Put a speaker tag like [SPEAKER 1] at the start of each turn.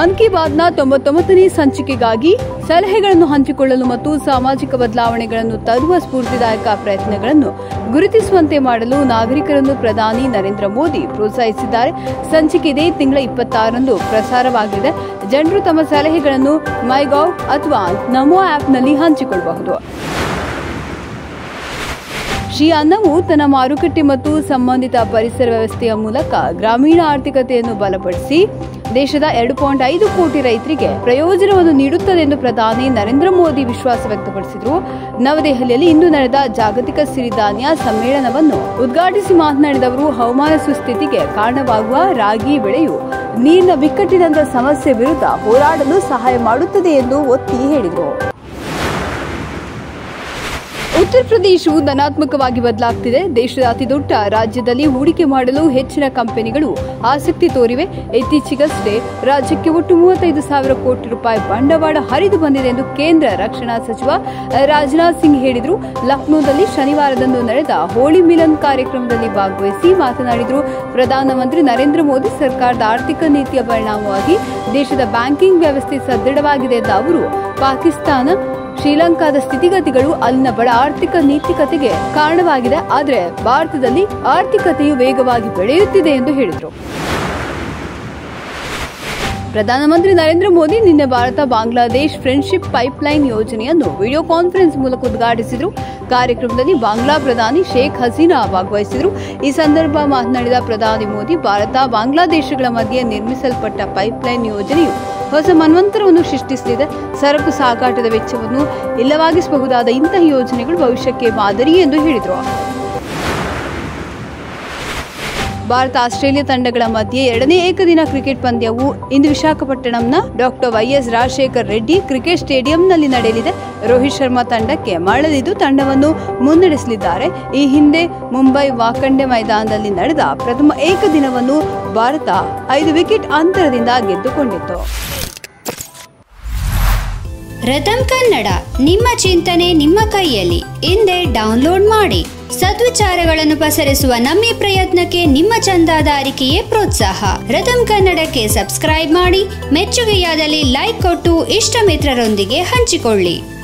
[SPEAKER 1] ಮನ್ ಕಿ ಬಾತ್ನ ತೊಂಬತ್ತೊಂಬತ್ತನೇ ಸಂಚಿಕೆಗಾಗಿ ಸಲಹೆಗಳನ್ನು ಹಂಚಿಕೊಳ್ಳಲು ಮತ್ತು ಸಾಮಾಜಿಕ ಬದಲಾವಣೆಗಳನ್ನು ತರುವ ಸ್ಫೂರ್ತಿದಾಯಕ ಪ್ರಯತ್ನಗಳನ್ನು ಗುರುತಿಸುವಂತೆ ಮಾಡಲು ನಾಗರಿಕರನ್ನು ಪ್ರಧಾನಿ ನರೇಂದ್ರ ಮೋದಿ ಪ್ರೋತ್ಸಾಹಿಸಿದ್ದಾರೆ ಸಂಚಿಕೆ ಇದೇ ತಿಂಗಳ ಇಪ್ಪತ್ತಾರರಂದು ಪ್ರಸಾರವಾಗಲಿದೆ ಜನರು ತಮ್ಮ ಸಲಹೆಗಳನ್ನು ಮೈಗೌ ಅಥವಾ ನಮೋ ಆಪ್ನಲ್ಲಿ ಹಂಚಿಕೊಳ್ಳಬಹುದು ಶ್ರೀ ಅನ್ನವು ತನ್ನ ಮಾರುಕಟ್ಟೆ ಮತ್ತು ಸಂಬಂಧಿತ ಪರಿಸರ ವ್ಯವಸ್ಥೆಯ ಮೂಲಕ ಗ್ರಾಮೀಣ ಆರ್ಥಿಕತೆಯನ್ನು ಬಲಪಡಿಸಿ ದೇಶದ ಎರಡು ಪಾಯಿಂಟ್ ಐದು ಕೋಟಿ ರೈತರಿಗೆ ಪ್ರಯೋಜನವನ್ನು ನೀಡುತ್ತದೆ ಎಂದು ಪ್ರಧಾನಿ ನರೇಂದ್ರ ಮೋದಿ ವಿಶ್ವಾಸ ವ್ಯಕ್ತಪಡಿಸಿದರು ನವದೆಹಲಿಯಲ್ಲಿ ಇಂದು ನಡೆದ ಜಾಗತಿಕ ಸಿರಿಧಾನ್ಯ ಸಮ್ಮೇಳನವನ್ನು ಉದ್ಘಾಟಿಸಿ ಮಾತನಾಡಿದ ಅವರು ಹವಾಮಾನ ಸುಸ್ಥಿತಿಗೆ ಕಾರಣವಾಗುವ ರಾಗಿ ಬೆಳೆಯು ನೀರಿನ ಬಿಕ್ಕಟ್ಟಿನಂತ ಸಮಸ್ಯೆ ವಿರುದ್ಧ ಹೋರಾಡಲು ಸಹಾಯ ಮಾಡುತ್ತದೆ ಎಂದು ಒತ್ತಿ ಹೇಳಿದರು ಉತ್ತರ ಪ್ರದೇಶವು ಧನಾತ್ಮಕವಾಗಿ ಬದಲಾಗ್ತಿದೆ ದೇಶದ ಅತಿದೊಡ್ಡ ರಾಜ್ಯದಲ್ಲಿ ಹೂಡಿಕೆ ಮಾಡಲು ಹೆಚ್ಚಿನ ಕಂಪನಿಗಳು ಆಸಕ್ತಿ ತೋರಿವೆ ಇತ್ತೀಚೆಗಷ್ಟೇ ರಾಜ್ಯಕ್ಕೆ ಒಟ್ಟು ಮೂವತ್ತೈದು ಸಾವಿರ ಕೋಟಿ ರೂಪಾಯಿ ಬಂಡವಾಳ ಹರಿದು ಬಂದಿದೆ ಎಂದು ಕೇಂದ್ರ ರಕ್ಷಣಾ ಸಚಿವ ರಾಜನಾಥ್ ಸಿಂಗ್ ಹೇಳಿದರು ಲಕ್ನೋದಲ್ಲಿ ಶನಿವಾರದಂದು ನಡೆದ ಹೋಳಿ ಮಿಲನ್ ಕಾರ್ಯಕ್ರಮದಲ್ಲಿ ಭಾಗವಹಿಸಿ ಮಾತನಾಡಿದರು ಪ್ರಧಾನಮಂತ್ರಿ ನರೇಂದ್ರ ಮೋದಿ ಸರ್ಕಾರದ ಆರ್ಥಿಕ ನೀತಿಯ ಪರಿಣಾಮವಾಗಿ ದೇಶದ ಬ್ಯಾಂಕಿಂಗ್ ವ್ಯವಸ್ಥೆ ಸದೃಢವಾಗಿದೆ ಎಂದ ಅವರು ಪಾಕಿಸ್ತಾನ ಶ್ರೀಲಂಕಾದ ಸ್ಥಿತಿಗತಿಗಳು ಅಲ್ಲಿನ ಬಡ ಆರ್ಥಿಕ ನೀತಿಕತೆಗೆ ಕಾರಣವಾಗಿದೆ ಆದರೆ ಭಾರತದಲ್ಲಿ ಆರ್ಥಿಕತೆಯು ವೇಗವಾಗಿ ಬೆಳೆಯುತ್ತಿದೆ ಎಂದು ಹೇಳಿದರು ಪ್ರಧಾನಮಂತ್ರಿ ನರೇಂದ್ರ ಮೋದಿ ನಿನ್ನೆ ಭಾರತ ಬಾಂಗ್ಲಾದೇಶ್ ಫ್ರೆಂಡ್ಶಿಪ್ ಪೈಪ್ಲೈನ್ ಯೋಜನೆಯನ್ನು ವಿಡಿಯೋ ಕಾನ್ಫರೆನ್ಸ್ ಮೂಲಕ ಉದ್ಘಾಟಿಸಿದರು ಕಾರ್ಯಕ್ರಮದಲ್ಲಿ ಬಾಂಗ್ಲಾ ಪ್ರಧಾನಿ ಶೇಖ್ ಹಸೀನಾ ಭಾಗವಹಿಸಿದರು ಈ ಸಂದರ್ಭ ಮಾತನಾಡಿದ ಪ್ರಧಾನಿ ಮೋದಿ ಭಾರತ ಬಾಂಗ್ಲಾದೇಶಗಳ ಮಧ್ಯೆ ನಿರ್ಮಿಸಲ್ಪಟ್ಟ ಪೈಪ್ಲೈನ್ ಯೋಜನೆಯು ಹೊಸ ಮನ್ವಂತರವನ್ನು ಸೃಷ್ಟಿಸಲಿದೆ ಸರಕು ಸಾಗಾಟದ ವೆಚ್ಚವನ್ನು ಇಲ್ಲವಾಗಿಸಬಹುದಾದ ಇಂತಹ ಯೋಜನೆಗಳು ಭವಿಷ್ಯಕ್ಕೆ ಮಾದರಿ ಎಂದು ಹೇಳಿದರು ಭಾರತ ಆಸ್ಟ್ರೇಲಿಯಾ ತಂಡಗಳ ಮಧ್ಯೆ ಎರಡನೇ ಏಕದಿನ ಕ್ರಿಕೆಟ್ ಪಂದ್ಯವು ಇಂದು ವಿಶಾಖಪಟ್ಟಣಂನ doctor YS Rajashekhar Reddy cricket ಸ್ಟೇಡಿಯಂನಲ್ಲಿ ನಡೆಯಲಿದೆ ರೋಹಿತ್ ಶರ್ಮಾ ತಂಡಕ್ಕೆ ಮರಳಿದ್ದು ತಂಡವನ್ನು ಮುನ್ನಡೆಸಲಿದ್ದಾರೆ ಈ ಹಿಂದೆ ಮುಂಬೈ ವಾಕಂಡೆ ಮೈದಾನದಲ್ಲಿ ನಡೆದ ಪ್ರಥಮ ಏಕದಿನವನ್ನು ಭಾರತ ಐದು ವಿಕೆಟ್ ಅಂತರದಿಂದ ಗೆದ್ದುಕೊಂಡಿತ್ತು
[SPEAKER 2] ರಥಂ ಕನ್ನಡ ನಿಮ್ಮ ಚಿಂತನೆ ನಿಮ್ಮ ಕೈಯಲ್ಲಿ ಹಿಂದೆ ಡೌನ್ಲೋಡ್ ಮಾಡಿ ಸದ್ವಿಚಾರಗಳನ್ನು ಪಸರಿಸುವ ನಮ್ಮ ಪ್ರಯತ್ನಕ್ಕೆ ನಿಮ್ಮ ಚಂದಾದಾರಿಕೆಯೇ ಪ್ರೋತ್ಸಾಹ ರಥಂ ಕನ್ನಡಕ್ಕೆ ಸಬ್ಸ್ಕ್ರೈಬ್ ಮಾಡಿ ಮೆಚ್ಚುಗೆಯಾದಲ್ಲಿ ಲೈಕ್ ಕೊಟ್ಟು ಇಷ್ಟ ಮಿತ್ರರೊಂದಿಗೆ ಹಂಚಿಕೊಳ್ಳಿ